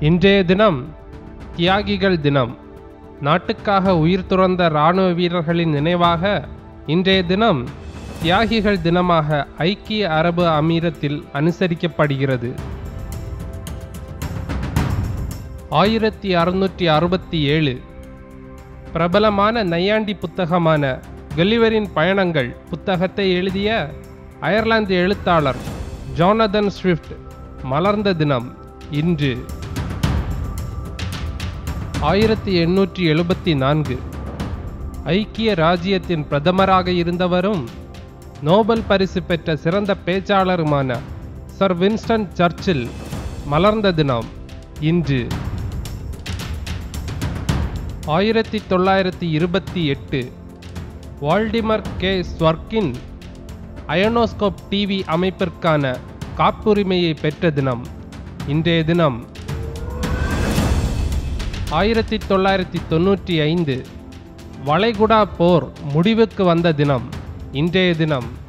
இன்றைய தினம் தியாகிகள் தினம் நாட்டுக்காக உயிர் துறந்த இராணுவ வீரர்களின் நினைவாக இன்றைய தினம் தியாகிகள் தினமாக ஐக்கிய அரபு அமீரத்தில் அனுசரிக்கப்படுகிறது ஆயிரத்தி அறுநூற்றி அறுபத்தி ஏழு பிரபலமான நையாண்டி புத்தகமான கலிவரின் பயணங்கள் புத்தகத்தை எழுதிய அயர்லாந்து எழுத்தாளர் ஜானதன் ஸ்விஃப்ட் மலர்ந்த தினம் இன்று ஆயிரத்தி எண்ணூற்றி எழுபத்தி நான்கு ஐக்கிய ராஜ்யத்தின் பிரதமராக இருந்தவரும் நோபல் பரிசு பெற்ற சிறந்த பேச்சாளருமான சர் வின்ஸ்டன் சர்ச்சில் மலர்ந்த தினம் இன்று ஆயிரத்தி தொள்ளாயிரத்தி இருபத்தி எட்டு வால்டிமர் கே ஸ்வர்க்கின் அயனோஸ்கோப் டிவி அமைப்பிற்கான காப்புரிமையை பெற்ற தினம் இன்றைய தினம் ஆயிரத்தி தொள்ளாயிரத்தி தொண்ணூற்றி ஐந்து வளைகுடா போர் முடிவுக்கு வந்த தினம் இன்றைய தினம்